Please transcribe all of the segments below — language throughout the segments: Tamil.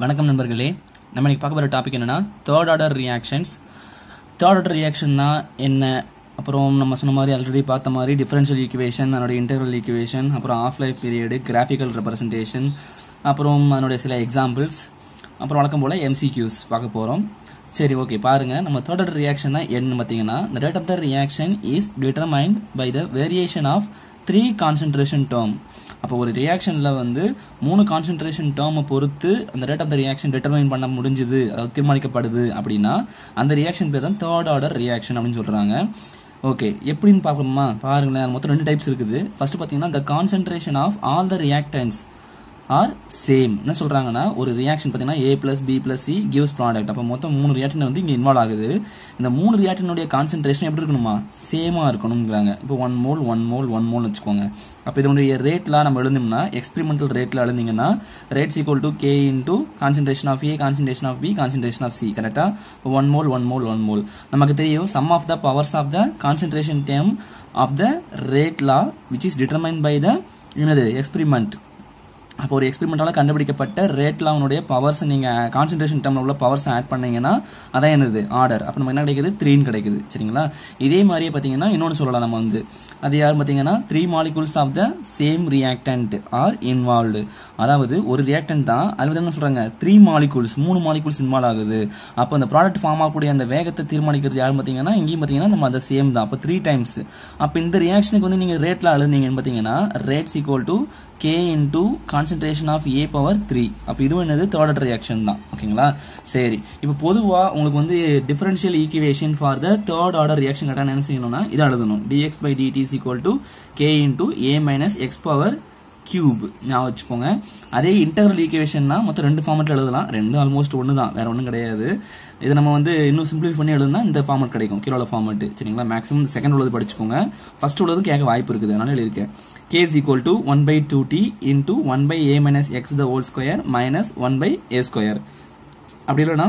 வணக்கம் நண்பர்களே நம்ம இன்னைக்கு பார்க்க போகிற டாபிக் என்னன்னா third order reactions third order ரியாக்ஷன்னா என்ன அப்புறம் நம்ம சொன்ன மாதிரி ஆல்ரெடி பார்த்த மாதிரி டிஃபரன்ஷியல் ஈக்குவேஷன் அதனுடைய இன்டெகிரல் ஈக்குவேஷன் அப்புறம் half life period graphical representation அப்புறம் அதனுடைய சில எக்ஸாம்பிள்ஸ் அப்புறம் வழக்கம் போல் எம்சிக்யூஸ் பார்க்க போகிறோம் சரி ஓகே பாருங்க நம்ம தேர்ட் ஆர்டர் ரியாக்ஷன்னா என்ன பார்த்தீங்கன்னா the rate of the reaction is determined by the variation of three concentration term அப்போ ஒரு ரியாக்ஷனில் வந்து மூணு கான்சன்ட்ரேஷன் டேர்மை பொறுத்து அந்த rate of the reaction determine பண்ண முடிஞ்சுது அதாவது தீர்மானிக்கப்படுது அப்படின்னா அந்த ரியாக்ஷன் பேர் தான் தேர்ட் ஆர்டர் ரியாக்ஷன் அப்படின்னு சொல்கிறாங்க ஓகே எப்படின்னு பார்க்கணுமா பாருங்களேன் மொத்தம் ரெண்டு டைப்ஸ் இருக்குது ஃபர்ஸ்ட் பார்த்தீங்கன்னா the concentration of all the reactants are same என்ன சொல்றாங்கன்னா ஒரு ரியாக்ஷன் பார்த்தீங்கன்னா A plus B plus C gives product அப்போ மொத்தம் மூணு ரியாக்ஷன் வந்து இங்கே இன்வால்வ் ஆகுது இந்த மூணு ரியாக்ஷனுடைய கான்சென்ட்ரேஷன் எப்படி இருக்கணுமா சேமாக இருக்கணுங்கிறாங்க இப்போ one mole one mole one mole வச்சுக்கோங்க அப்போ இதனுடைய ரேட்லாம் நம்ம எழுந்தோம்னா எக்ஸ்பெரிமெண்டல் ரேட்டில் எழுந்தீங்கன்னா rates equal to K into concentration of A concentration of B concentration of C கரெக்டாக one mole one mole one mole நமக்கு தெரியும் sum of the powers of the concentration term of the rate law which is determine by the என்னது எக்ஸ்பெரிமெண்ட் அப்போ ஒரு எக்ஸ்பெரிமெண்டால கண்டுபிடிக்கப்பட்ட ரேட்ல அவனுடைய பவர்ஸ் நீங்க கான்சென்ட்ரேஷன் டேர்ம்ல உள்ள பவர்ஸ் ஆட் பண்ணீங்கன்னா அதான் என்னது ஆர்டர் அப்போ நம்ம என்ன கிடைக்குது த்ரீன்னு கிடைக்குது சரிங்களா இதே மாதிரியே பார்த்தீங்கன்னா இன்னொன்று சொல்லலாம் நம்ம வந்து அது யார் பார்த்தீங்கன்னா three molecules of the same reactant are involved அதாவது ஒரு ரியாக்டன்ட் தான் அதில் வந்து என்ன சொல்றாங்க த்ரீ மாலிகூல்ஸ் மூணு மாலிகூல்ஸ் இன்வால்வ் ஆகுது அப்போ அந்த ப்ராடக்ட் ஃபார்ம் ஆகக்கூடிய அந்த வேகத்தை தீர்மானிக்கிறது யாரும் பார்த்தீங்கன்னா இங்கேயும் பார்த்தீங்கன்னா நம்ம அதை சேம் தான் அப்போ த்ரீ டைம்ஸ் அப்போ இந்த ரியாக்ஷனுக்கு வந்து நீங்கள் ரேட்ல அழுந்தீங்கன்னு பார்த்தீங்கன்னா rates equal to K into concentration of A power three அப்போ இதுவும் என்னது தேர்ட் ஆர்டர் ரியாக்ஷன் தான் ஓகேங்களா சரி இப்போ பொதுவாக உங்களுக்கு வந்து differential equation for the third order reaction கரெக்டாக என்ன செய்யணும்னா இதை எழுதணும் dx by dt is equal to K into A minus x power cube ஞாபகம் வச்சுக்கோங்க அதே இன்டகரல் ஈக்குவேஷன்னா மொத்தம் ரெண்டு ஃபார்மெட்டில் எழுதலாம் ரெண்டு ஆல்மோஸ்ட் ஒன்று தான் வேற ஒன்றும் கிடையாது இது நம்ம வந்து இன்னும் சிம்பிளிஃபை பண்ணி எழுதுனா இந்த ஃபார்மெட் கிடைக்கும் கீழே ஃபார்மெட் சரிங்களா மேக்ஸிமம் செகண்ட் உள்ளது படிச்சுக்கோங்க ஃபர்ஸ்ட் உள்ளது கேட்க வாய்ப்பு இருக்குது அதனால எழுதியிருக்கேன் k is equal to one by two t into one by a minus x the whole square minus one by a square அப்படி இல்லைனா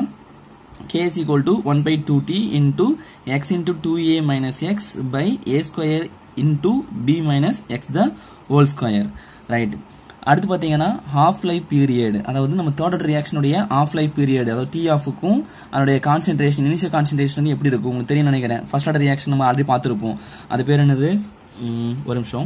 k is equal to 1 by 2t into x into 2a minus x by a square into b minus x the whole square right அடுத்து பார்த்தீங்கன்னா ஹாஃப் லைஃப் பீரியட் அதாவது நம்ம தேர்ட் ரியாக்ஷனுடைய ஆஃப் லைஃப் பீரியட் அதாவது டி ஆஃபுக்கும் அதனுடைய கான்சென்ட்ரேஷன் இனிஷியல் கான்சென்ட்ரேஷன் வந்து எப்படி இருக்கும் உங்களுக்கு தெரியும் நினைக்கிறேன் ஃபர்ஸ்ட் ஆர்டர் ரியாக்ஷன் நம்ம ஆல்ரெடி பார்த்துருப்போம் அது பேர் என்னது ம், ஒரு நிமிஷம்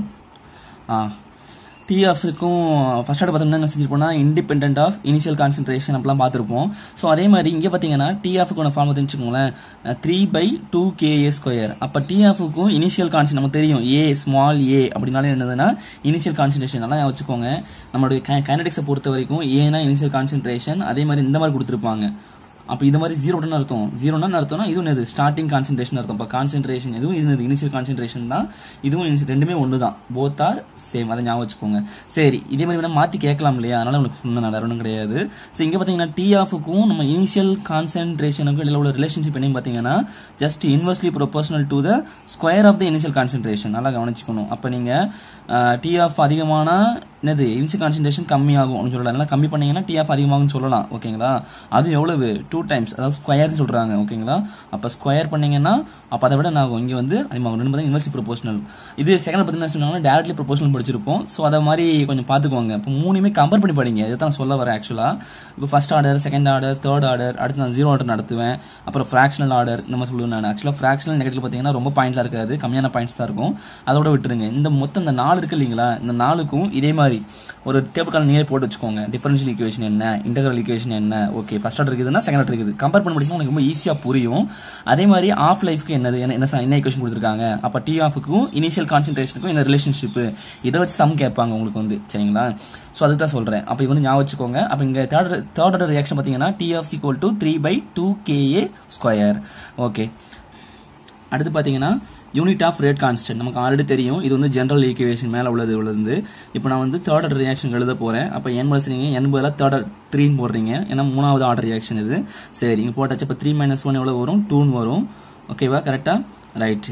ஆ டிஎஃப்க்கும் ஃபர்ஸ்ட் ஆர்டர் பார்த்தோம்னா என்ன செஞ்சிருப்போம்னா இண்டிபெண்ட் ஆஃப் இனிஷியல் கான்சென்ட்ரேஷன் அப்படிலாம் பார்த்துருப்போம் ஸோ அதே மாதிரி இங்கே பார்த்தீங்கன்னா டிஎஃப்க்கு ஃபார்ம் தெரிஞ்சுக்கோங்களேன் three by two k a square அப்போ டிஎஃப்க்கும் இனிஷியல் கான்சென்ட் நமக்கு தெரியும் ஏ ஸ்மால் ஏ அப்படின்னாலே என்னதுன்னா இனிஷியல் கான்சென்ட்ரேஷன் நல்லா ஞாபகம் வச்சுக்கோங்க நம்மளுடைய கைனடிக்ஸை பொறுத்த வரைக்கும் ஏனா இனிஷியல் கான்சென்ட்ரேஷன் அதே மாதிரி இந்த மாதிரி கொடுத்துருப்பாங்க அப்போ இது மாதிரி ஜீரோன்னு அர்த்தம் ஜீரோன்னு அர்த்தம்னா இதுவும் என்னது ஸ்டார்டிங் கான்சென்ட்ரேஷன் அர்த்தம் இப்போ கான்சென்ட்ரேஷன் இதுவும் இது இனிஷியல் கான்சென்ட்ரேஷன் தான் இதுவும் initial- ரெண்டுமே ஒன்று தான் போத் ஆர் சேம் அதை ஞாபகம் வச்சுக்கோங்க சரி இதே மாதிரி வேணா மாற்றி கேட்கலாம் இல்லையா அதனால உங்களுக்கு சொன்ன வேற ஒன்றும் கிடையாது ஸோ இங்கே பார்த்தீங்கன்னா டி ஆஃபுக்கும் நம்ம இனிஷியல் கான்சென்ட்ரேஷனுக்கும் இடையில உள்ள ரிலேஷன்ஷிப் என்னன்னு பார்த்தீங்கன்னா just inversely proportional to the square of the initial concentration நல்லா கவனிச்சுக்கணும் அப்போ நீங்கள் டி ஆஃப் அதிகமான என்னது இனிஷியல் கான்சென்ட்ரேஷன் கம்மியாகும் அப்படின்னு சொல்லலாம் அதனால கம்மி பண்ணீங்கன்னா டி ஆஃப் அதிகமாகும்னு சொல்லலாம் ஓகேங்களா அது எவ்வளவு டூ டைம்ஸ் அதாவது ஸ்கொயர்னு சொல்றாங்க ஓகேங்களா அப்போ ஸ்கொயர் பண்ணீங்கன்னா அப்போ அதை விட என்ன ஆகும் இங்கே வந்து அதிகமாகும் ரெண்டு பார்த்தீங்கன்னா இன்வெர்ஸ்லி ப்ரொபோஷனல் இது செகண்ட் பார்த்தீங்கன்னா சொன்னாங்கன்னா டேரக்ட்லி ப்ரொபோஷனல் படிச்சிருப்போம் ஸோ அதை மாதிரி கொஞ்சம் பார்த்துக்கோங்க இப்போ மூணுமே கம்பேர் பண்ணி படிங்க இதை தான் சொல்ல வரேன் ஆக்சுவலாக இப்போ first order second order third order அடுத்து நான் ஜீரோ ஆர்டர் நடத்துவேன் அப்புறம் ஃப்ராக்ஷனல் ஆர்டர் இந்த மாதிரி சொல்லுவேன் நான் ஆக்சுவலாக ஃப்ராக்ஷனல் நெகட்டிவ் பார்த்தீங்கன்னா ரொம்ப பாயிண்ட்லாம் இருக்காது கம்மியான பாயிண்ட்ஸ் தான் இருக்கும் அதோட விட்டுருங்க இந்த மொத்தம் இந்த நாலு இருக்கு இல்லைங்களா இந்த நாலுக்கும் இதே மாதிரி ஒரு டேபிள் கால் நீங்களே போட்டு வச்சுக்கோங்க டிஃபரன்ஷியல் ஈக்குவேஷன் என்ன இன்டெகிரல் ஈக்குவேஷன் என்ன ஓகே ஃபர்ஸ்ட் ஆர்டர் இருக்குதுன்னா செகண்ட் ஆர்டர் இருக்குது கம்பேர் பண்ணி படிச்சா உங்களுக்கு ரொம்ப ஈஸியாக புரியும் அதே மாதிரி ஆஃப் லைஃப்க்கு என்னது என்ன என்ன ச- என்ன ஈக்குவேஷன் கொடுத்துருக்காங்க அப்போ டி ஆஃபுக்கும் இனிஷியல் கான்சென்ட்ரேஷனுக்கும் என்ன ரிலேஷன்ஷிப் இதை வச்சு சம் கேட்பாங்க உங்களுக்கு வந்து சரிங்களா ஸோ அதுக்கு தான் சொல்கிறேன் அப்போ இது வந்து ஞாபகம் வச்சுக்கோங்க அப்போ இங்கே தேர்ட் தேர்ட் ஆர்டர் ரியாக்ஷன் பார்த்தீங்கன்னா t half equal to three by two k a square okay அடுத்து பார்த்தீங்கன்னா யூனிட் ஆஃப் ரேட் கான்ஸ்டன்ட் நமக்கு ஆல்ரெடி தெரியும் இது வந்து ஜென்ரல் ஈக்குவேஷன் மேலே உள்ளது உள்ளது இப்போ நான் வந்து தேர்ட் ஆர்டர் ரியாக்ஷன் எழுத போகிறேன் அப்போ என் பஸ் நீங்கள் என் பதிலாக தேர்ட் த்ரீன்னு போடுறீங்க ஏன்னா மூணாவது ஆர்டர் ரியாக்ஷன் இது சரி இங்கே போட்டாச்சு இப்போ த்ரீ மைனஸ் ஒன் எவ்வளோ வரும் டூன்னு வரும் ஓகேவா கரெக்டாக ரைட்டு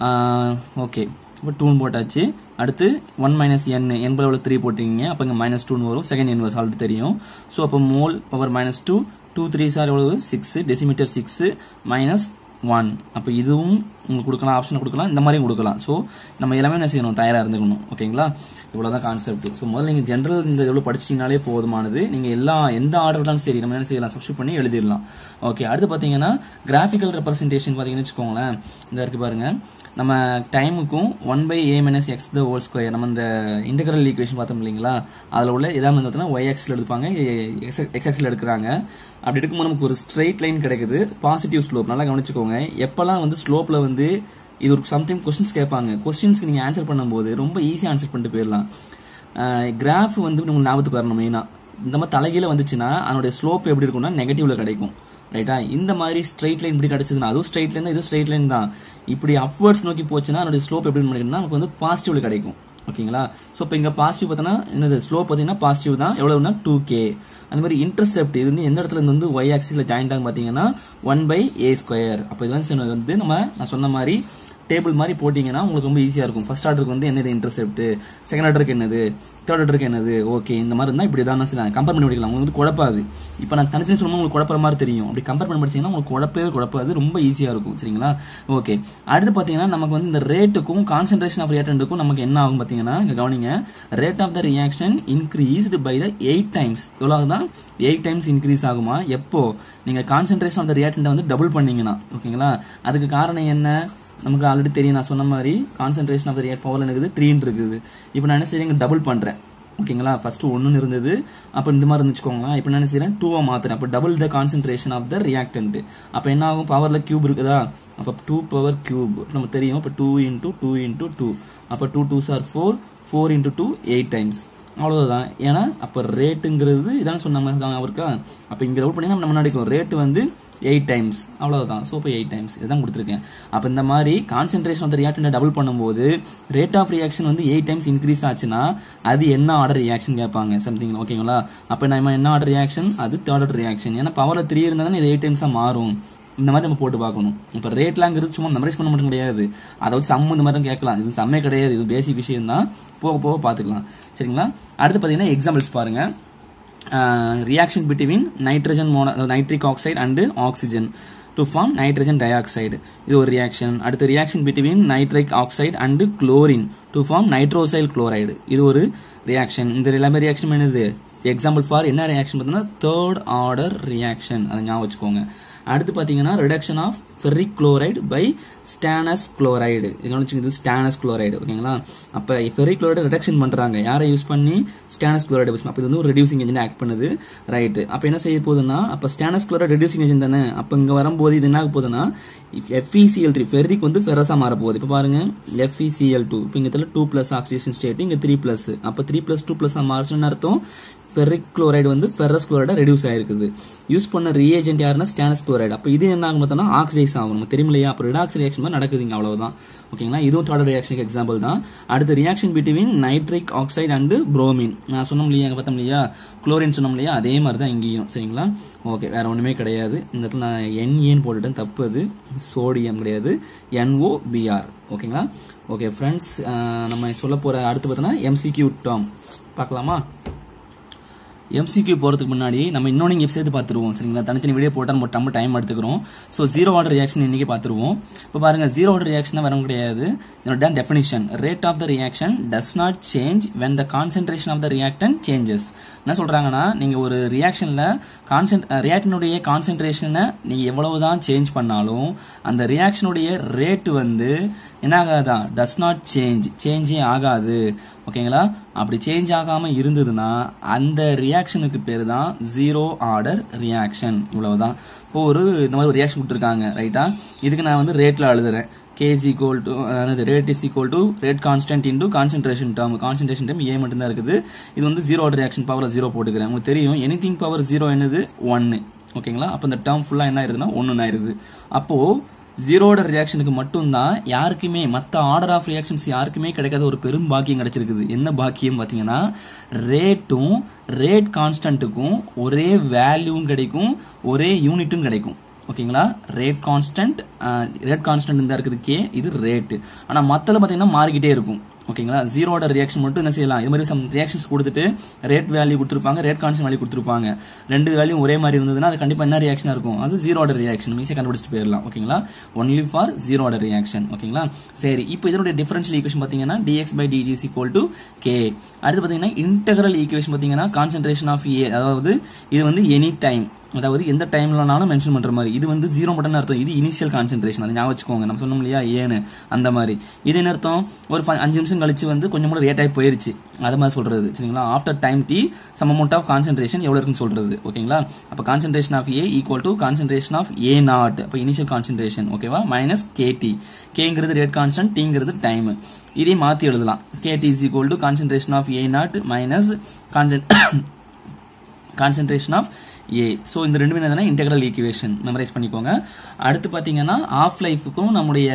ஓகே இப்போ டூன் போட்டாச்சு அடுத்து ஒன் மைனஸ் என் என் பதில் த்ரீ போட்டிங்க அப்போ இங்கே மைனஸ் டூன்னு வரும் செகண்ட் இன்வர்ஸ் ஆல்ரெடி தெரியும் ஸோ அப்போ mole power minus two two three sir எவ்வளவு six decimetre six minus one அப்போ இதுவும் உங்களுக்கு கொடுக்கலாம் ஆப்ஷன் கொடுக்கலாம் இந்த மாதிரியும் கொடுக்கலாம் ஸோ நம்ம எல்லாமே என்ன செய்யணும் தயாராக இருந்துக்கணும் ஓகேங்களா இவ்வளோதான் கான்செப்ட் ஸோ முதல்ல நீங்கள் ஜென்ரல் இந்த எவ்வளோ படிச்சிங்கனாலே போதுமானது நீங்கள் எல்லா எந்த ஆர்டர்லாம் சரி நம்ம என்ன செய்யலாம் சப்ஸ்டியூட் பண்ணி எழுதிடலாம் ஓகே அடுத்து பார்த்தீங்கன்னா கிராஃபிக்கல் ரெப்ரஸன்டேஷன் பார்த்தீங்கன்னு வச்சுக்கோங்களேன் இந்த இருக்கு பாருங்க நம்ம டைமுக்கும் one by a minus x the whole square நம்ம இந்த இன்டெகிரல் ஈக்குவேஷன் பார்த்தோம் இல்லைங்களா அதில் உள்ள எதாவது வந்து பார்த்தீங்கன்னா ஒய் எக்ஸில் எடுப்பாங்க எக்ஸ் எக்ஸில் எடுக்கிறாங்க அப்படி எடுக்கும்போது நமக்கு ஒரு ஸ்ட்ரெயிட் லைன் கிடைக்குது பாசிட்டிவ் ஸ்லோப் நல்லா கவனிச்சுக்கோங்க எப்பெல்லாம் வந்து ஸ்லோப்பில் வந்து இது ஒரு சம்டைம் கொஸ்டின்ஸ் கேட்பாங்க கொஸ்டின்ஸ்க்கு நீங்கள் ஆன்சர் பண்ணும்போது ரொம்ப ஈஸியாக ஆன்சர் பண்ணிட்டு போயிடலாம் கிராஃப் வந்து உங்களுக்கு ஞாபகத்துக்கு வரணும் மெயினாக இந்த மாதிரி தலைகீழ வந்துச்சுன்னா அதனுடைய ஸ்லோப் எப்படி இருக்கும்னா நெகட்டிவ்ல கிடைக்கும் ரைட்டா இந்த மாதிரி ஸ்ட்ரைட் லைன் இப்படி கிடைச்சதுன்னா அதுவும் ஸ்ட்ரைட் லைன் இது ஸ்ட்ரைட் லைன் தான் இப்படி அப்வர்ட்ஸ் நோக்கி போச்சுன்னா அதனுடைய ஸ்லோப் எப்படி கிடைக்கும்னா நமக்கு வந்து பாசிட்டிவ்ல கிடைக்கும் ஓகேங்களா ஸோ இப்போ இங்கே பாசிட்டிவ் பார்த்தோன்னா என்னது ஸ்லோப் பார்த்தீங்கன்னா பாசிட்டிவ் தான் எவ்வளவுனா டூ கே அந்த மாதிரி இன்டர்செப்ட் இது வந்து எந்த இடத்துல இருந்து வந்து ஒய் ஆக்சிஸ்ல ஜாயிண்ட் ஆகும் பார்த்தீங்கன்னா ஒன் பை ஏ ஸ்கொயர் அப்போ இதெல்லாம் வந்து நம்ம நான் சொன்ன மாதிரி டேபிள் மாதிரி போட்டிங்கன்னா உங்களுக்கு ரொம்ப ஈஸியாக இருக்கும் ஃபர்ஸ்ட் ஆர்டருக்கு வந்து என்னது இன்டர்செப்ட் செகண்ட் ஆர்டருக்கு என்னது தேர்ட் ஆர்டருக்கு என்னது ஓகே இந்த மாதிரி இருந்தால் இப்படி தான் செய்யலாம் கம்பேர் பண்ணி படிக்கலாம் உங்களுக்கு வந்து குழப்பாது இப்போ நான் தனித்தனி சொல்லும்போது உங்களுக்கு குழப்பற மாதிரி தெரியும் அப்படி கம்பேர் பண்ணி படிச்சீங்கன்னா உங்களுக்கு குழப்பவே குழப்பாது ரொம்ப ஈஸியாக இருக்கும் சரிங்களா ஓகே அடுத்து பார்த்தீங்கன்னா நமக்கு வந்து இந்த ரேட்டுக்கும் கான்சென்ட்ரேஷன் ஆஃப் ரியாக்டன்ட்டுக்கும் நமக்கு என்ன ஆகும் பார்த்தீங்கன்னா இங்கே கவனிங்க rate of the reaction increased by the eight times எவ்வளோ தான் எயிட் டைம்ஸ் இன்க்ரீஸ் ஆகுமா எப்போ நீங்கள் கான்சென்ட்ரேஷன் ஆஃப் த ரியாக்டன்ட்டை வந்து டபுள் பண்ணீங்கன்னா ஓகேங்களா அதுக்கு காரணம் என்ன நமக்கு ஆல்ரெடி தெரியும் நான் சொன்ன மாதிரி concentration of the react power இருக்குது த்ரீன்னு இருக்குது இப்போ நான் என்ன செய்யறேன் டபுள் பண்றேன் ஓகேங்களா ஃபர்ஸ்ட் ஒன்னு இருந்தது அப்போ இந்த மாதிரி இருந்துச்சுக்கோங்களேன் இப்போ நான் என்ன செய்யறேன் டூவை மாத்துறேன் அப்போ double the concentration of the reactant அப்போ என்ன ஆகும் பவர்ல கியூப் இருக்குதா அப்போ டூ பவர் கியூப் நம்ம தெரியும் இப்போ two into two into two அப்போ two two sir four four into two eight times அவ்வளவுதான் ஏன்னா அப்போ ரேட்டுங்கிறது இதான் சொன்ன மாதிரி தான் அவருக்கா அப்போ இங்கே ரவுட் பண்ணி நம்ம முன்னாடி ரேட் வந்து எயிட் டைம்ஸ் அவ்வளவுதான் ஸோ இப்போ எயிட் டைம்ஸ் இதுதான் கொடுத்துருக்கேன் அப்போ இந்த மாதிரி கான்சென்ட்ரேஷன் ஆஃப் ரியாக்டன் டபுள் பண்ணும்போது ரேட் ஆஃப் ரியாக்ஷன் வந்து எயிட் டைம்ஸ் இன்க்ரீஸ் ஆச்சுன்னா அது என்ன ஆர்டர் ரியாக்ஷன் கேட்பாங்க சம்திங் ஓகேங்களா அப்போ நம்ம என்ன ஆர்டர் ரியாக்ஷன் அது தேர்ட் ஆர்டர் ரியாக்ஷன் ஏன்னா பவரில் த்ரீ இருந்தால் தானே இது எயிட் டைம்ஸாக மாறும் இந்த மாதிரி நம்ம போட்டு பார்க்கணும் இப்போ ரேட்லாங்கிறது சும்மா மெமரைஸ் பண்ண மட்டும் கிடையாது அதை வச்சு சம்மு இந்த மாதிரி கேட்கலாம் இது செம்மே கிடையாது இது பேசிக் விஷயம் தான் போக போக பார்த்துக்கலாம் சரிங்களா அடுத்து பார்த்தீங்கன்னா எக்ஸாம்பிள்ஸ் பாருங்க reaction between nitrogen mono nitric oxide and oxygen to form nitrogen dioxide இது ஒரு ரியாக்ஷன் அடுத்து reaction between nitric oxide and chlorine to form nitrosyl chloride இது ஒரு ரியாக்ஷன் இந்த எல்லாமே ரியாக்ஷன் என்னது எக்ஸாம்பிள் ஃபார் என்ன ரியாக்ஷன் பார்த்தீங்கன்னா தேர்ட் ஆர்டர் ரியாக்ஷன் அதை ஞாபகம் வச்சுக்கோங்க அடுத்து பார்த்தீங்கன்னா reduction of ferric chloride by stannous chloride இது ஸ்டானஸ் குளோரைடு ஓகேங்களா அப்போ ஃபெரிக் குளோரைடு ரிடக்ஷன் பண்ணுறாங்க யாரை யூஸ் பண்ணி ஸ்டானஸ் குளோரைடு யூஸ் அப்போ இது வந்து ஒரு ரெடியூசிங் ஏஜென்ட் ஆக்ட் பண்ணுது ரைட்டு அப்போ என்ன செய்ய போகுதுன்னா அப்போ ஸ்டானஸ் குளோரைடு ரெடியூசிங் ஏஜென்ட் தானே அப்போ இங்கே வரும்போது இது என்ன ஆக போகுதுன்னா எஃப்இசிஎல் த்ரீ ஃபெரிக் வந்து ஃபெரஸாக மாற போகுது இப்போ பாருங்க எஃப்இசிஎல் டூ இப்போ இங்கே டூ ப்ளஸ் ஆக்சிஜன் ஸ்டேட் இங்கே த்ரீ ப்ளஸ் அப்போ த்ரீ ப்ளஸ் டூ ப்ளஸ் மாறுச்சுன்னு அர்த்தம் ஃபெரிக் குளோரைடு வந்து ஃபெரஸ் குளோரைடா ரெடியூஸ் ஆயிருக்குது யூஸ் பண்ண ரியேஜென்ட் யாருன்னா ஸ்டானஸ் குளோரைடு அப்போ இது என்ன ஆகும் பார்த்தோம்னா ஆக்சிடைஸ் ஆகும் நமக்கு தெரியும் இல்லையா அப்போ ரிடாக்ஸ் ரியாக்ஷன் மாதிரி நடக்குதுங்க அவ்வளவுதான் ஓகேங்களா இதுவும் டாடர் ரியாக்ஷனுக்கு எக்ஸாம்பிள் தான் அடுத்து reaction between nitric oxide and bromine நான் சொன்னோம் இல்லையா பார்த்தோம் இல்லையா குளோரின் சொன்னோம் இல்லையா அதே மாதிரி தான் இங்கேயும் சரிங்களா ஓகே வேற ஒன்றுமே கிடையாது இந்த இடத்துல நான் என்ஏன்னு போட்டுட்டேன் தப்பு அது சோடியம் கிடையாது என்ஓ பிஆர் ஓகேங்களா ஓகே ஃப்ரெண்ட்ஸ் நம்ம சொல்ல போற அடுத்து பார்த்தோன்னா எம்சிக்யூ டேர்ம் பார்க்கலாமா எம்சிக்யூ போகிறதுக்கு முன்னாடி நம்ம இன்னொன்று இங்கே சேர்த்து பார்த்துருவோம் சரிங்களா தனித்தனி வீடியோ போட்டால் நம்ம நம்ம டைம் எடுத்துக்கிறோம் ஸோ ஜீரோ ஆர்டர் ரியாக்ஷன் இன்றைக்கி பார்த்துருவோம் இப்போ பாருங்க ஜீரோ ஆர்டர் ரியாக்ஷன் வர கிடையாது என்னோட definition rate of the reaction does not change when the concentration of the reactant changes என்ன சொல்கிறாங்கன்னா நீங்கள் ஒரு ரியாக்ஷனில் கான்சென்ட் ரியாக்டனுடைய கான்சென்ட்ரேஷனை நீங்கள் எவ்வளவு தான் சேஞ்ச் பண்ணாலும் அந்த ரியாக்ஷனுடைய ரேட் வந்து என்ன ஆகாதான் டஸ் நாட் சேஞ்ச் சேஞ்சே ஆகாது ஓகேங்களா அப்படி சேஞ்ச் ஆகாம இருந்ததுன்னா அந்த ரியாக்ஷனுக்கு பேர் தான் ஜீரோ ஆர்டர் ரியாக்ஷன் இவ்வளவுதான் இப்போ ஒரு இந்த மாதிரி ஒரு ரியாக்ஷன் கொடுத்துருக்காங்க ரைட்டா இதுக்கு நான் வந்து ரேட்ல எழுதுறேன் கே இஸ் ஈக்குவல் டு அதாவது rate is equal to rate constant into concentration term concentration term a மட்டும் தான் இருக்குது இது வந்து zero order reaction power zero போட்டுக்கிறேன் உங்களுக்கு தெரியும் எனி பவர் ஜீரோ என்னது ஒன்னு ஓகேங்களா அப்போ இந்த டேர்ம் ஃபுல்லாக என்ன ஆயிருதுன்னா ஒன்று ஆயிருது அப்போ ஜீரோட ரியாக்ஷனுக்கு மட்டும்தான் யாருக்குமே மற்ற ஆர்டர் ஆஃப் ரியாக்ஷன்ஸ் யாருக்குமே கிடைக்காத ஒரு பெரும் பாக்கியம் கிடைச்சிருக்குது என்ன பாக்கியம் பார்த்தீங்கன்னா ரேட்டும் ரேட் கான்ஸ்டன்ட்டுக்கும் ஒரே வேல்யூவும் கிடைக்கும் ஒரே யூனிட்டும் கிடைக்கும் ஓகேங்களா ரேட் கான்ஸ்டன்ட் ரேட் கான்ஸ்டன்ட் தான் இருக்குது கே இது ரேட்டு ஆனால் மற்றல பார்த்தீங்கன்னா மாறிக்கிட்டே இருக்கும் ஓகேங்களா ஜீரோ ஆர்டர் ரியாக்ஷன் மட்டும் என்ன செய்யலாம் இது மாதிரி சம் ரியாக்ஷன்ஸ் கொடுத்துட்டு ரேட் வேல்யூ கொடுத்துருப்பாங்க ரேட் கான்ஸ்டன்ட் வேல்யூ கொடுத்துருப்பாங்க ரெண்டு வேல்யூ ஒரே மாதிரி இருந்ததுன்னா அது கண்டிப்பா என்ன ரியாக்ஷன் இருக்கும் அது ஜீரோ ஆர்டர் ரியாக்ஷன் ஈஸியாக கண்டுபிடிச்சிட்டு போயிடலாம் ஓகேங்களா only for zero order reaction ஓகேங்களா சரி இப்போ இதனுடைய டிஃபரன்ஷியல் ஈக்குவேஷன் பார்த்தீங்கன்னா dx by dt is equal to k அடுத்து பார்த்தீங்கன்னா இன்டெகிரல் ஈக்குவேஷன் பார்த்தீங்கன்னா கான்சென்ட்ரேஷன் ஆஃப் ஏ அதாவது இது வந்து எனி டைம் அதாவது எந்த டைம்லனாலும் மென்ஷன் பண்ற மாதிரி இது வந்து ஜீரோ மட்டும் அர்த்தம் இது இனிஷியல் கான்சென்ட்ரேஷன் அது ஞாபகம் வச்சுக்கோங்க நம்ம சொன்னோம் இல்லையா ஏன்னு அந்த மாதிரி இது என்ன அர்த்தம் ஒரு fi- அஞ்சு நிமிஷம் கழிச்சு வந்து கொஞ்சம் கூட ரேட் ஆகி போயிருச்சு அது மாதிரி சொல்றது சரிங்களா after time t some amount of concentration எவ்வளவு இருக்குன்னு சொல்றது ஓகேங்களா அப்ப concentration of a equal to concentration of a naught அப்ப இனிஷியல் கான்சென்ட்ரேஷன் ஓகேவா மைனஸ் கேடி கேங்கிறது ரேட் கான்ஸ்டன்ட் டிங்கிறது டைம் இதே மாத்தி எழுதலாம் k t is equal to concentration of a naught minus concentration of a so இந்த ரெண்டுமே என்னதுன்னா இன்டெகிரல் ஈக்குவேஷன் மெமரைஸ் பண்ணிக்கோங்க அடுத்து பார்த்தீங்கன்னா ஆஃப் லைஃபுக்கும் நம்முடைய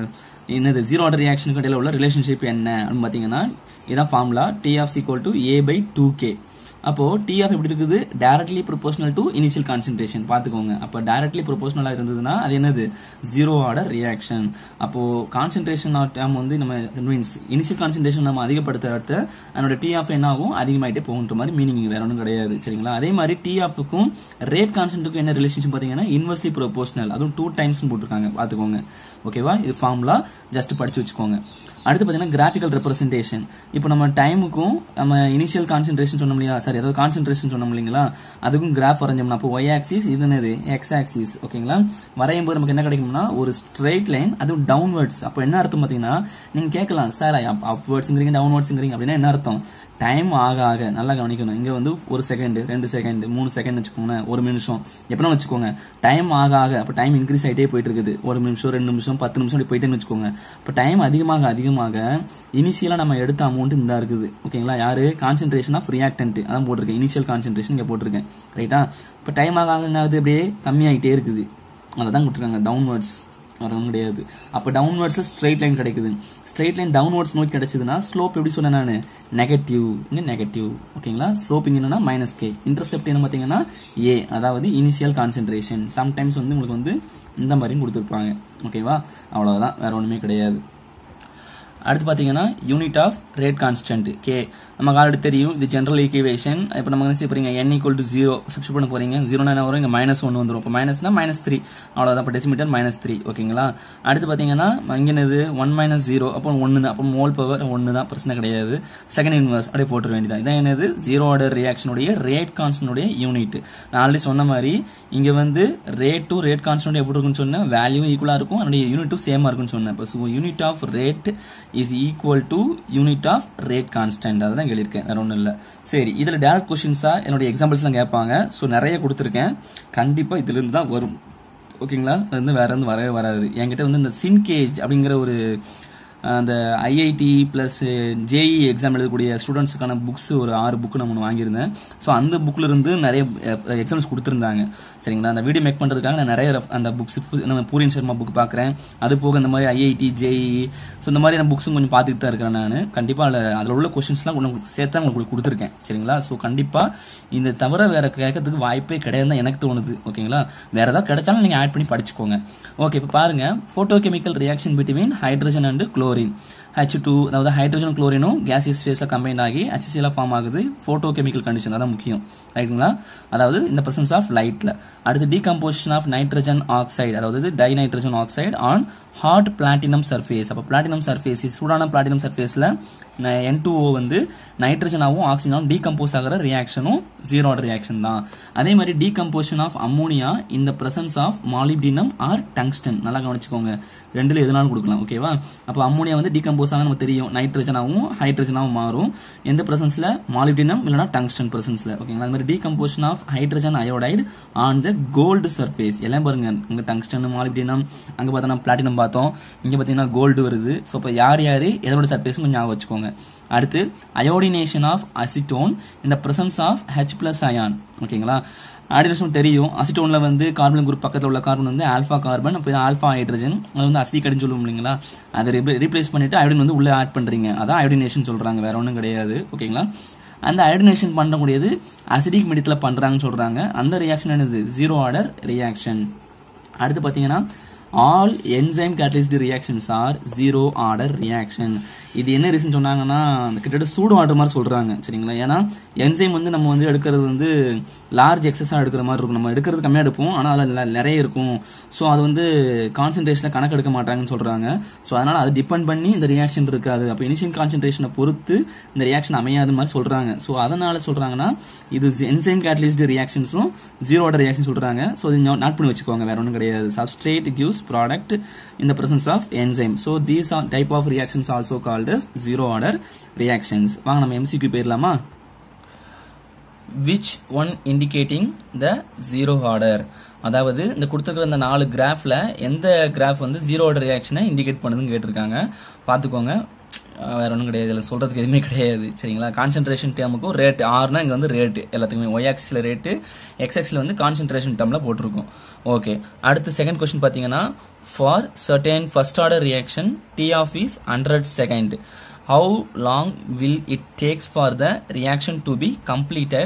என்னது ஜீரோ ஆர்டர் ரியாக்ஷனுக்கு இடையில உள்ள ரிலேஷன்ஷிப் என்ன அப்படின்னு பார்த்தீங்கன்னா இதான் formula t half equal to a by two k அப்போ டி ஆஃப் எப்படி இருக்குது directly proportional to initial concentration பார்த்துக்கோங்க அப்போ டைரக்ட்லி ப்ரொபோஷனலாக இருந்ததுன்னா அது என்னது ஜீரோ ஆர்டர் ரியாக்ஷன் அப்போ கான்சென்ட்ரேஷன் ஆஃப் டைம் வந்து நம்ம மீன்ஸ் இனிஷியல் கான்சென்ட்ரேஷன் நம்ம அதிகப்படுத்த அடுத்த அதனோட டி ஆஃப் என்ன ஆகும் அதிகமாயிட்டே போகுன்ற மாதிரி மீனிங் வேற ஒன்றும் கிடையாது சரிங்களா அதே மாதிரி டி ஆஃப்க்கும் ரேட் கான்சென்ட்டுக்கும் என்ன ரிலேஷன்ஷிப் பார்த்தீங்கன்னா இன்வெர்ஸ்லி ப்ரொபோஷனல் அதுவும் டூ டைம்ஸ் போட்டிருக்காங்க பார்த்துக்கோங்க ஓகேவா இது ஃபார்முலா ஜஸ்ட் படிச்சு வச்சுக்கோங்க அடுத்து பார்த்தீங்கன்னா கிராஃபிக்கல் ரெப்ரசன்டேஷன் இப்போ நம்ம டைமுக்கும் நம்ம இனிஷியல் கான்சென்ட்ரேஷன் சொன்னோம் இல்லையா சாரி அதாவது கான்சென்ட்ரேஷன் சொன்னோம் இல்லைங்களா அதுக்கும் கிராஃப் வரைஞ்சோம்னா அப்போ ஒய் ஆக்சிஸ் இது என்னது எக்ஸ் ஆக்சிஸ் ஓகேங்களா வரையும் போது நமக்கு என்ன கிடைக்கும்னா ஒரு ஸ்ட்ரெயிட் லைன் அதுவும் டவுன்வர்ட்ஸ் அப்போ என்ன அர்த்தம் பார்த்தீங்கன்னா நீங்க கேட்கலாம் சார் அப்வர்ட்ஸுங்கிறீங்க டவுன்வர்ட்ஸுங்கிறீங்க அப்படின்னா என்ன அர்த்தம் டைம் ஆக ஆக நல்லா கவனிக்கணும் இங்க வந்து ஒரு செகண்ட் ரெண்டு செகண்ட் மூணு செகண்ட் வச்சுக்கோங்களேன் ஒரு நிமிஷம் எப்படின்னா வச்சுக்கோங்க டைம் ஆக ஆக அப்ப டைம் இன்க்ரீஸ் ஆயிட்டே போயிட்டு இருக்குது ஒரு நிமிஷம் ரெண்டு நிமிஷம் பத்து நிமிஷம் அப்படி போயிட்டேன்னு வச்சுக்கோங்க அப்ப டைம் அதிகமாக அதிகமாக இனிஷியலா நம்ம எடுத்த அமௌண்ட் இந்த இருக்குது ஓகேங்களா யாரு கான்சென்ட்ரேஷன் ஆஃப் ரியாக்டன்ட் அதான் போட்டிருக்கேன் இனிஷியல் கான்சென்ட்ரேஷன் இங்க போட்டிருக்கேன் ரைட்டா இப்ப டைம் ஆக ஆக என்ன ஆகுது அப்படியே கம்மியாயிட்டே இருக்குது அதை தான் கொடுத்துருக்காங்க டவுன்வர்ட்ஸ் வரவும் கிடையாது அப்ப டவுன்வர்ட்ஸ் ஸ்ட்ரைட் லைன் கிடைக்குது ஸ்ட்ரைட் லைன் டவுன்வர்ட்ஸ் நோக்கி கிடைச்சதுன்னா ஸ்லோப் எப்படி சொன்னேன் நான் நெகட்டிவ் இங்க நெகட்டிவ் ஓகேங்களா ஸ்லோப் இங்க என்னன்னா மைனஸ் கே இன்டர்செப்ட் என்ன பாத்தீங்கன்னா ஏ அதாவது இனிஷியல் கான்சென்ட்ரேஷன் சம்டைம்ஸ் வந்து உங்களுக்கு வந்து இந்த மாதிரியும் கொடுத்துருப்பாங்க ஓகேவா அவ்வளவுதான் வேற ஒண்ணுமே கிடையாது அடுத்து பார்த்தீங்கன்னா unit of rate constant k நமக்கு ஆல்ரெடி தெரியும் இது ஜென்ரல் ஈக்குவேஷன் இப்போ நம்ம என்ன செய்ய போறீங்க n equal to zero substitute பண்ண போறீங்க ஜீரோ என்ன வரும் இங்கே மைனஸ் ஒன்று வந்துடும் இப்போ மைனஸ்னா மைனஸ் த்ரீ அவ்வளோதான் இப்போ டெசிமீட்டர் மைனஸ் த்ரீ ஓகேங்களா அடுத்து பார்த்தீங்கன்னா இங்கே என்னது ஒன் மைனஸ் ஜீரோ அப்போ ஒன்று தான் அப்போ மோல் பவர் ஒன்று தான் பிரச்சனை கிடையாது செகண்ட் இன்வர்ஸ் அப்படியே போட்டுற வேண்டியதான் இதான் என்னது ஜீரோ ஆர்டர் ரியாக்ஷனுடைய ரேட் கான்ஸ்டன்டுடைய யூனிட் நான் ஆல்ரெடி சொன்ன மாதிரி இங்கே வந்து ரேட் டு ரேட் கான்ஸ்டன்ட் எப்படி இருக்குன்னு சொன்னேன் வேல்யூ ஈக்குவலாக இருக்கும் அதனுடைய யூனிட்டும் சேமாக இருக்குன்னு சொன்னேன் இப்போ so unit of rate is equal to unit of rate constant அதுதான் எழுதியிருக்கேன் வேற ஒன்றும் இல்லை சரி இதில் டேரக்ட் கொஸ்டின்ஸா என்னுடைய எக்ஸாம்பிள்ஸ்லாம் கேட்பாங்க ஸோ நிறைய கொடுத்துருக்கேன் கண்டிப்பாக இதுலேருந்து தான் வரும் ஓகேங்களா அது வந்து வேற இருந்து வரவே வராது என்கிட்ட வந்து இந்த சின்கேஜ் அப்படிங்கிற ஒரு அந்த ஐஐடி ப்ளஸ் ஜேஇ எக்ஸாம் எழுதக்கூடிய ஸ்டூடெண்ட்ஸுக்கான புக்ஸ் ஒரு ஆறு புக்கு நான் ஒன்று வாங்கியிருந்தேன் ஸோ அந்த புக்கில் இருந்து நிறைய எக்ஸாம்ஸ் கொடுத்துருந்தாங்க சரிங்களா அந்த வீடியோ மேக் பண்ணுறதுக்காக நான் நிறைய ref- அந்த புக்ஸ் நம்ம பூரியன் சர்மா புக் பார்க்குறேன் அது போக இந்த மாதிரி ஐஐடி ஜேஇ ஸோ இந்த மாதிரி நான் புக்ஸும் கொஞ்சம் பார்த்துட்டு தான் இருக்கிறேன் நான் கண்டிப்பாக அதில் அதில் உள்ள கொஷின்ஸ்லாம் உங்களுக்கு சேர்த்து உங்களுக்கு கொடுத்துருக்கேன் சரிங்களா ஸோ கண்டிப்பாக இந்த தவிர வேற கேட்கறதுக்கு வாய்ப்பே கிடையாது தான் எனக்கு தோணுது ஓகேங்களா வேற ஏதாவது கிடைச்சாலும் நீங்கள் ஆட் பண்ணி படிச்சுக்கோங்க ஓகே இப்போ பாருங்க photochemical reaction between hydrogen and chlorine H two அதாவது ஹைட்ரஜன் குளோரினும் கேசியஸ் ஃபேஸில் கம்பைன் ஆகி HCl ஃபார்ம் ஆகுது போட்டோ கெமிக்கல் கண்டிஷன் அதான் முக்கியம் ரைட்டுங்களா அதாவது இந்த பிரசன்ஸ் ஆஃப் லைட்ல அடுத்து டீகம்போசிஷன் ஆஃப் நைட்ரஜன் ஆக்சைடு அதாவது dinitrogen oxide on hot platinum surface அப்போ பிளாட்டினம் சர்ஃபேஸ் சூடான பிளாட்டினம் சர்ஃபேஸில் என் டூ ஓ வந்து நைட்ரஜனாகவும் ஆக்சிஜனாகவும் டீகம்போஸ் ஆகிற ரியாக்ஷனும் ஜீரோ ஆர்டர் ரியாக்ஷன் தான் அதே மாதிரி டீகம்போசிஷன் ஆஃப் அம்மோனியா இந்த presence of molybdenum or tungsten நல்லா கவனிச்சுக்கோங்க ரெண்டுல எதுனாலும் கொடுக்கலாம் ஓகேவா அப்போ அம்மோனியா வந்து டீகம்போஸ் ஆக நமக்கு தெரியும் நைட்ரஜனாகவும் ஹைட்ரஜனாகவும் மாறும் எந்த பிரசன்ஸ்ல மாலிப்டினம் இல்லைனா டங்ஸ்டன் பிரசன்ஸ்ல ஓகேங்களா அது மாதிரி decomposition of hydrogen iodide on the gold surface எல்லாம் பாருங்க இங்க டங்ஸ்டன் மாலிப்டினம் அங்க பார்த்தோம்னா பிளாட்டினம் பார்த்தோம் இங்க பாத்தீங்கன்னா கோல்டு வருது ஸோ இப்போ யார் யாரு எதோட சர்ஃபேஸ் கொஞ்சம் ஞாபகம் வச்சுக்கோங்க அடுத்து அயோடினேஷன் ஆஃப் அசிட்டோன் இந்த presence of H plus ion ஓகேங்களா ஆடினேஷன் தெரியும் அசிட்டோன்ல வந்து கார்பன் குரூப் பக்கத்தில் உள்ள கார்பன் வந்து ஆல்ஃபா கார்பன் அப்போ ஆல்ஃபா ஹைட்ரஜன் அது வந்து அசிடிக் அடின்னு சொல்லுவோம் இல்லைங்களா அதை ரீப்ளேஸ் பண்ணிட்டு அயோடின் வந்து உள்ள ஆட் பண்றீங்க அதான் அயோடினேஷன் சொல்றாங்க வேற ஒன்றும் கிடையாது ஓகேங்களா அந்த அயோடினேஷன் பண்ணக்கூடியது அசிடிக் மீடியத்தில் பண்றாங்கன்னு சொல்றாங்க அந்த ரியாக்ஷன் என்னது ஜீரோ ஆர்டர் ரியாக்ஷன் அடுத்து பார்த்தீங்கன்னா all enzyme catalyst reactions are zero order reaction இது என்ன ரீசன் சொன்னாங்கன்னா அந்த கிட்டத்தட்ட சூடு வாட்டர் மாதிரி சொல்றாங்க சரிங்களா ஏன்னா என்சைம் வந்து நம்ம வந்து எடுக்கிறது வந்து லார்ஜ் எக்ஸஸாக எடுக்கிற மாதிரி இருக்கும் நம்ம எடுக்கிறது கம்மியாக எடுப்போம் ஆனால் அதில் நிறைய இருக்கும் ஸோ அது வந்து கான்சன்ட்ரேஷனில் கணக்கு எடுக்க மாட்டாங்கன்னு சொல்றாங்க ஸோ அதனால அது டிபெண்ட் பண்ணி இந்த ரியாக்ஷன் இருக்காது அப்போ இனிஷியல் கான்சன்ட்ரேஷனை பொறுத்து இந்த ரியாக்ஷன் அமையாத மாதிரி சொல்றாங்க ஸோ அதனால சொல்றாங்கன்னா இது என்சைம் கேட்டலிஸ்ட் ரியாக்ஷன்ஸும் ஜீரோ ஆர்டர் ரியாக்ஷன் சொல்றாங்க ஸோ இது நோட் பண்ணி வச்சுக்கோங்க வேற ஒன்றும் கிடையாது substrate gives product in the presence of enzyme so these are type of reactions also called as zero order reactions வாங்க நம்ம MCQ போயிடலாமா which one indicating the zero order அதாவது இந்த கொடுத்துருக்கிற இந்த நாலு கிராஃப்ல எந்த கிராஃப் வந்து ஜீரோ ஆர்டர் ரியாக்ஷனை இண்டிகேட் பண்ணுதுன்னு கேட்டிருக்காங்க பார்த்துக்கோங்க அஹ் வேற ஒன்றும் கிடையாது இதில் சொல்றதுக்கு எதுவுமே கிடையாது சரிங்களா கான்சென்ட்ரேஷன் டேமுக்கும் ரேட் ஆர்னா இங்கே வந்து ரேட்டு எல்லாத்துக்குமே ஒய் ஆக்சிஸில் ரேட்டு எக்ஸ் ஆக்சில் வந்து கான்சென்ட்ரேஷன் டேர்மில் போட்டிருக்கோம் ஓகே அடுத்து செகண்ட் கொஸ்டின் பார்த்தீங்கன்னா for certain first order reaction t half is hundred second how long will it takes for the reaction to be completed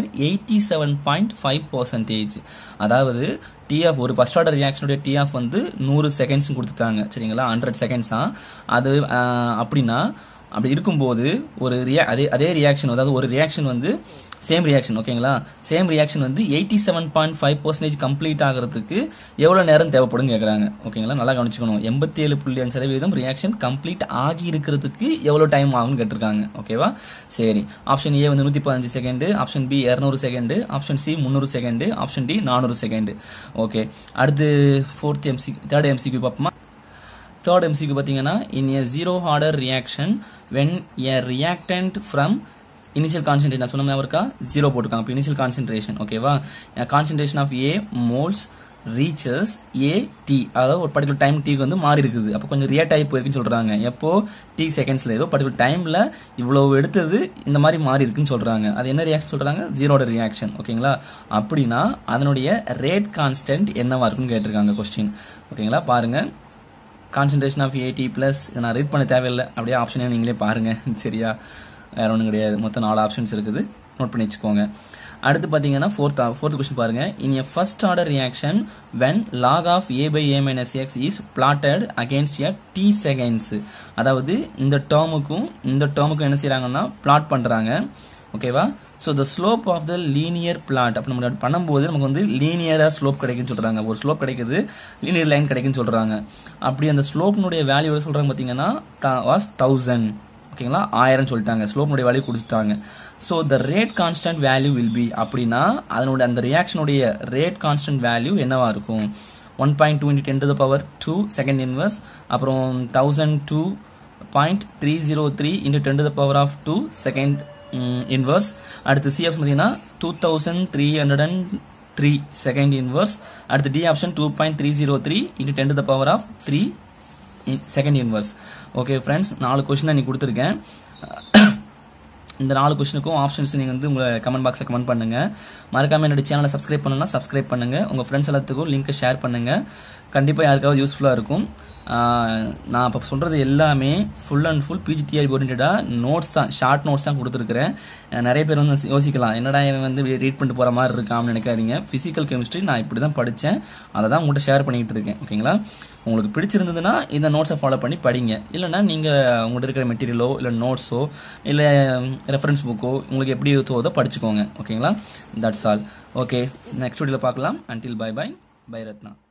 87.5 percentage அதாவது டிஎஃப் ஒரு ஃபர்ஸ்ட் ஆர்டர் ரியாக்ஷனுடைய டிஎஃப் வந்து நூறு செகண்ட்ஸ் கொடுத்துட்டாங்க சரிங்களா ஹண்ட்ரட் செகண்ட்ஸா அது ஆஹ், அப்படின்னா அப்படி இருக்கும்போது ஒரு ரியா அதே அதே ரியாக்ஷன் அதாவது ஒரு ரியாக்ஷன் வந்து சேம் ரியாக்ஷன் ஓகேங்களா சேம் ரியாக்ஷன் வந்து eighty seven point five percentage complete ஆகிறதுக்கு எவ்வளோ நேரம் தேவைப்படும் கேட்குறாங்க ஓகேங்களா நல்லா கவனிச்சுக்கணும் எண்பத்தி ஏழு புள்ளி அஞ்சு சதவீதம் ரியாக்ஷன் கம்ப்ளீட் ஆகி இருக்கிறதுக்கு எவ்வளோ டைம் ஆகும்னு கேட்டிருக்காங்க ஓகேவா சரி ஆப்ஷன் ஏ வந்து நூற்றி பதினஞ்சு செகண்டு ஆப்ஷன் பி இரநூறு செகண்டு ஆப்ஷன் சி முந்நூறு செகண்டு ஆப்ஷன் டி நானூறு செகண்டு ஓகே அடுத்து ஃபோர்த் எம்சி தேர்ட் எம்சிக்கு பார்ப்போமா தேர்ட் எம்சிக்கு பார்த்தீங்கன்னா in a zero order reaction when a reactant from initial concentration நான் சொன்ன ஞாபகம் இருக்கா ஜீரோ போட்டிருக்காங்க இப்போ இனிஷியல் கான்சென்ட்ரேஷன் ஓகேவா concentration of a moles reaches a t அதாவது ஒரு பர்டிகுலர் டைம் டீக்கு வந்து மாறி இருக்குது அப்போ கொஞ்சம் ரியாக்ட் ஆகி போயிருக்குன்னு சொல்றாங்க எப்போ டி செகண்ட்ஸ்ல ஏதோ பர்டிகுலர் டைம்ல இவ்வளவு எடுத்தது இந்த மாதிரி மாறி இருக்குன்னு சொல்றாங்க அது என்ன ரியாக்ஷன் சொல்றாங்க ஜீரோட ரியாக்ஷன் ஓகேங்களா அப்படின்னா அதனுடைய ரேட் கான்ஸ்டன்ட் என்னவா இருக்குன்னு கேட்டிருக்காங்க கொஸ்டின் ஓகேங்களா பாருங்க கான்சன்ட்ரேஷன் ஆஃப் ஏடி ப்ளஸ் நான் ரீட் பண்ண தேவையில்லை அப்படியே ஆப்ஷனே நீங்களே பாருங்க சரியா வேற ஒன்றும் கிடையாது மொத்தம் நாலு ஆப்ஷன்ஸ் இருக்குது நோட் பண்ணி வச்சுக்கோங்க அடுத்து பார்த்தீங்கன்னா ஃபோர்த் ஃபோர்த் கொஸ்டின் பாருங்க in a first order reaction when log of a by a minus x is plotted against a t seconds அதாவது இந்த டேர்முக்கும் இந்த டேர்முக்கும் என்ன செய்றாங்கன்னா பிளாட் பண்றாங்க ஓகேவா so the slope of the linear plot அப்போ நம்ம பண்ணும்போது நமக்கு வந்து லீனியராக ஸ்லோப் கிடைக்குன்னு சொல்கிறாங்க ஒரு ஸ்லோப் கிடைக்குது லீனியர் லைன் கிடைக்குன்னு சொல்கிறாங்க அப்படி அந்த ஸ்லோப்னுடைய வேல்யூ சொல்கிறாங்க பார்த்தீங்கன்னா வாஸ் தௌசண்ட் ஓகேங்களா ஆயிரம் சொல்லிட்டாங்க ஸ்லோப்னுடைய வேல்யூ கொடுத்துட்டாங்க so the rate constant value will be அப்படின்னா அதனுடைய அந்த ரியாக்ஷனுடைய ரேட் கான்ஸ்டன்ட் வேல்யூ என்னவா இருக்கும் one point two into ten to the power two second inverse அப்புறம் thousand two point three zero three into ten to the power of two second inverse அடுத்து சிஎஃப் பார்த்தீங்கன்னா two thousand three hundred and three second inverse அடுத்து D option two point three zero three into ten to the power of three second inverse okay friends நாலு கொஸ்டின் தான் நீ கொடுத்துருக்கேன் இந்த நாலு கொஸ்டினுக்கும் ஆப்ஷன்ஸ் நீங்கள் வந்து உங்கள் கமெண்ட் பாக்ஸில் கமெண்ட் பண்ணுங்க மறக்காம என்னோட சேனலை சப்ஸ்கிரைப் பண்ணணும்னா சப்ஸ்கிரைப் பண்ணுங்க உங்கள் ஃப்ரெண்ட்ஸ் எல்லாத்துக்கும் லிங்க்கை ஷேர் பண்ணுங்க கண்டிப்பாக யாருக்காவது யூஸ்ஃபுல்லாக இருக்கும் ஆஹ் நான் இப்போ சொல்கிறது எல்லாமே ஃபுல் அண்ட் ஃபுல் பிஜிடிஆர் ஓரியன்டாக நோட்ஸ் தான் ஷார்ட் நோட்ஸ் தான் கொடுத்துருக்குறேன் அஹ் நிறைய பேர் வந்து யோசிக்கலாம் என்னடா இவன் வந்து ரீட் பண்ணிட்டு போகிற மாதிரி இருக்கான்னு நினைக்காதீங்க ஃபிசிக்கல் கெமிஸ்ட்ரி நான் இப்படி தான் படித்தேன் அதை தான் உங்கள்கிட்ட ஷேர் பண்ணிக்கிட்டு இருக்கேன் ஓகேங்களா உங்களுக்கு பிடிச்சிருந்ததுன்னா இந்த நோட்ஸை ஃபாலோ பண்ணி படிங்க இல்லைன்னா நீங்கள் உங்கள்கிட்ட இருக்கிற மெட்டீரியலோ இல்லை நோட்ஸோ இல்லை ரெஃபரன்ஸ் புக்கோ உங்களுக்கு எப்படி தோதோ படிச்சுக்கோங்க ஓகேங்களா தட்ஸ் ஆல் ஓகே நெக்ஸ்ட் வீடியோவில் பார்க்கலாம் until bye bye bye Ratna